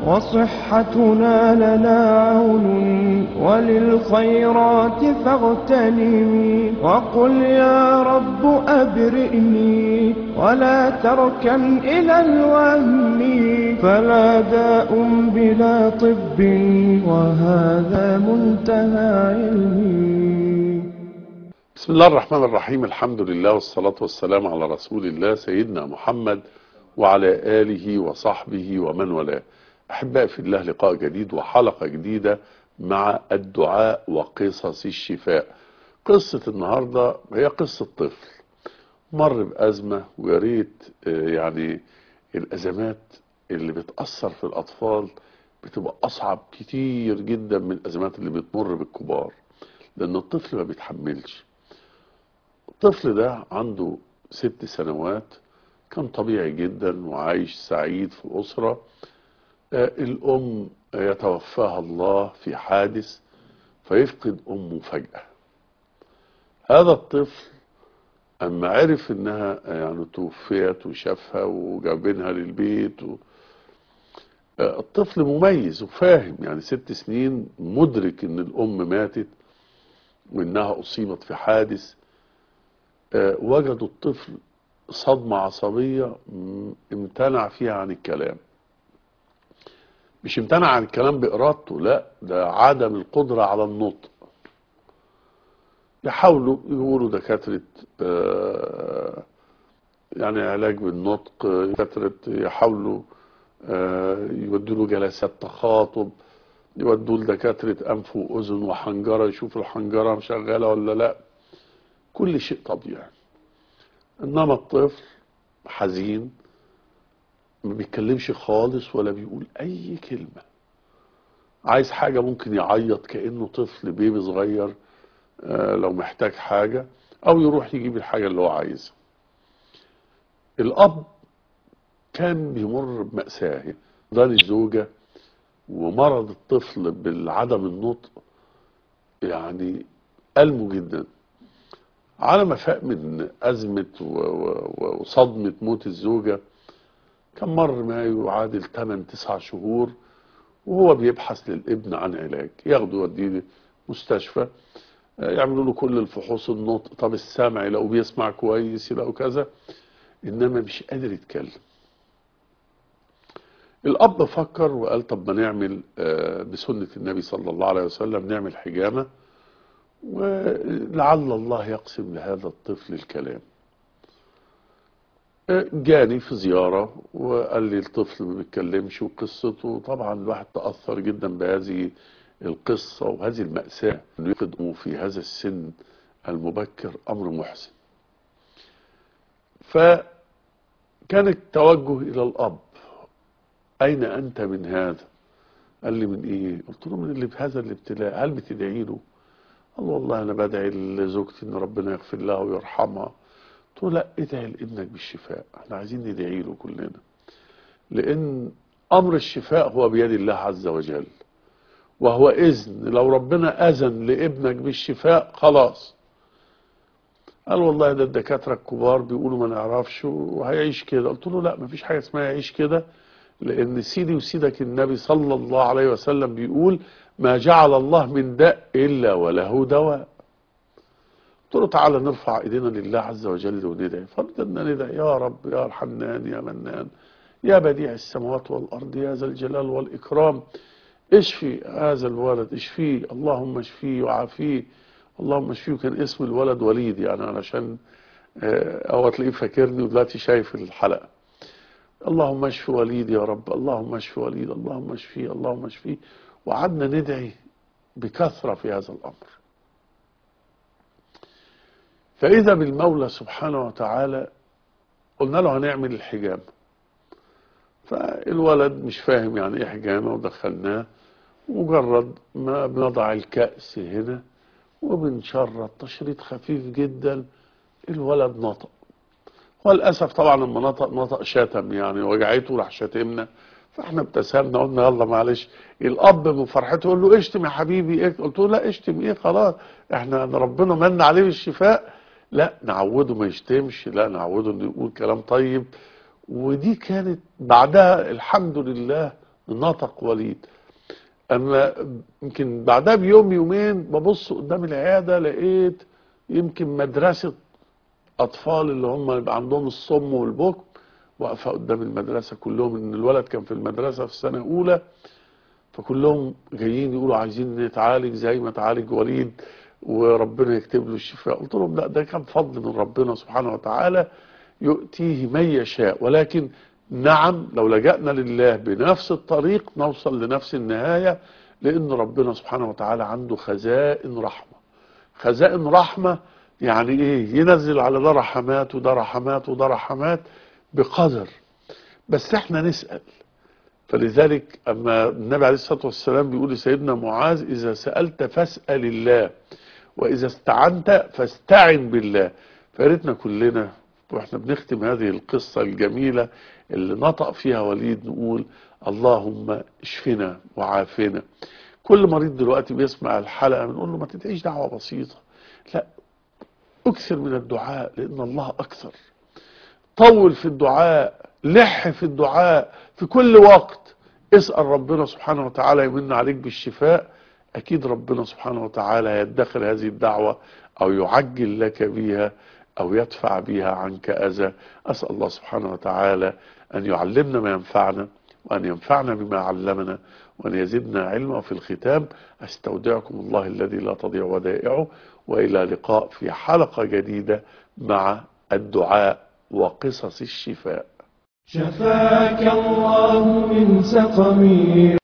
وصحتنا لنا عون وللخيرات فاغتنمي وقل يا رب أبرئني ولا تركن إلى الوهم فلا داء بلا طب وهذا منتهى علمي بسم الله الرحمن الرحيم الحمد لله والصلاة والسلام على رسول الله سيدنا محمد وعلى آله وصحبه ومن والاه أحبائي في الله لقاء جديد وحلقة جديدة مع الدعاء وقصص الشفاء قصة النهاردة هي قصة طفل مر بأزمة ويا ريت آه، يعني الأزمات اللي بتأثر في الأطفال بتبقى أصعب كتير جدا من الأزمات اللي بتمر بالكبار لأن الطفل ما بيتحملش الطفل ده عنده ست سنوات كان طبيعي جدا وعايش سعيد في أسرة آه، الأم يتوفاها الله في حادث فيفقد أمه فجأة هذا الطفل أما عرف إنها يعني توفيت وشافها وجابينها للبيت و... آه، الطفل مميز وفاهم يعني ست سنين مدرك إن الأم ماتت وإنها أصيبت في حادث آه، وجدوا الطفل صدمة عصبية م- امتنع فيها عن الكلام مش امتنع عن الكلام بإرادته لا ده عدم القدرة على النطق يحاولوا يقولوا دكاترة آه، يعني علاج بالنطق دكاترة يحاولوا آه، يودوا له جلسات تخاطب يودوا لدكاترة أنف وأذن وحنجرة يشوفوا الحنجرة شغالة ولا لا كل شيء طبيعي انما الطفل حزين ما بيتكلمش خالص ولا بيقول اي كلمة عايز حاجة ممكن يعيط كأنه طفل بيبي صغير آه، لو محتاج حاجة او يروح يجيب الحاجة اللي هو عايزها الاب كان بيمر بمأساة دار الزوجة ومرض الطفل بالعدم النطق يعني ألمه جدا على ما فاق من أزمة و- و- وصدمة موت الزوجة كان مر ما يعادل 8 9 شهور وهو بيبحث للابن عن علاج ياخده يوديه مستشفى آه، يعملوا له كل الفحوص النطق طب السمع لو بيسمع كويس لو كذا انما مش قادر يتكلم الاب فكر وقال طب ما نعمل آه، بسنة النبي صلى الله عليه وسلم نعمل حجامة ولعل الله يقسم لهذا الطفل الكلام جاني في زيارة وقال لي الطفل ما بيتكلمش وقصته طبعا الواحد تأثر جدا بهذه القصة وهذه المأساة انه يفقد في هذا السن المبكر أمر محزن فكان التوجه إلى الأب أين أنت من هذا قال لي من إيه قلت له من اللي بهذا الابتلاء هل بتدعي له قال والله انا بدعي لزوجتي ان ربنا يغفر لها ويرحمها قلت له لا ادعي لابنك بالشفاء احنا عايزين ندعي له كلنا لان امر الشفاء هو بيد الله عز وجل وهو اذن لو ربنا اذن لابنك بالشفاء خلاص قال والله ده الدكاتره الكبار بيقولوا ما نعرفش وهيعيش كده قلت له لا مفيش حاجه اسمها يعيش كده لان سيدي وسيدك النبي صلى الله عليه وسلم بيقول ما جعل الله من داء الا وله دواء قلت له تعالى نرفع ايدينا لله عز وجل وندعي فبدأنا ندعي يا رب يا الحنان يا منان يا بديع السماوات والارض يا ذا الجلال والاكرام اشفي هذا الولد اشفيه اللهم اشفيه وعافيه اللهم اشفيه كان اسم الولد وليد يعني علشان آه، هو تلاقيه فاكرني ودلوقتي شايف الحلقه اللهم اشف وليد يا رب اللهم اشف وليد اللهم اشفيه اللهم اشفيه وقعدنا ندعي بكثرة في هذا الأمر فإذا بالمولى سبحانه وتعالى قلنا له هنعمل الحجامة فالولد مش فاهم يعني ايه حجامة ودخلناه مجرد ما بنضع الكأس هنا وبنشرط تشريط خفيف جدا الولد نطق وللاسف طبعا لما نطق نطق شتم يعني وجعته راح شتمنا فاحنا ابتسمنا قلنا يلا معلش الاب من فرحته يقول له اشتم يا حبيبي ايه قلت له لا اشتم ايه خلاص احنا ربنا من عليه بالشفاء لا نعوده ما يشتمش لا نعوده انه يقول كلام طيب ودي كانت بعدها الحمد لله نطق وليد اما يمكن بعدها بيوم يومين ببص قدام العياده لقيت يمكن مدرسه اطفال اللي هم يبقى عندهم الصم والبكم واقفه قدام المدرسه كلهم ان الولد كان في المدرسه في السنه الاولى فكلهم جايين يقولوا عايزين نتعالج زي ما تعالج وليد وربنا يكتب له الشفاء قلت لهم لا ده كان فضل من ربنا سبحانه وتعالى يؤتيه من يشاء ولكن نعم لو لجأنا لله بنفس الطريق نوصل لنفس النهاية لأن ربنا سبحانه وتعالى عنده خزائن رحمة خزائن رحمة يعني إيه ينزل على ده رحمات وده رحمات وده رحمات بقدر بس احنا نسأل فلذلك أما النبي عليه الصلاة والسلام بيقول لسيدنا معاذ إذا سألت فاسأل الله وإذا استعنت فاستعن بالله فياريتنا كلنا واحنا بنختم هذه القصة الجميلة اللي نطق فيها وليد نقول اللهم اشفنا وعافنا كل مريض دلوقتي بيسمع الحلقة بنقول له ما تدعيش دعوة بسيطة لا اكثر من الدعاء لان الله اكثر طول في الدعاء لح في الدعاء في كل وقت اسأل ربنا سبحانه وتعالى يمن عليك بالشفاء اكيد ربنا سبحانه وتعالى يدخل هذه الدعوة او يعجل لك بها او يدفع بها عنك اذى اسأل الله سبحانه وتعالى ان يعلمنا ما ينفعنا وان ينفعنا بما علمنا وان يزدنا علما وفي الختام استودعكم الله الذي لا تضيع ودائعه والى لقاء في حلقة جديدة مع الدعاء وقصص الشفاء شفاك الله من سقمي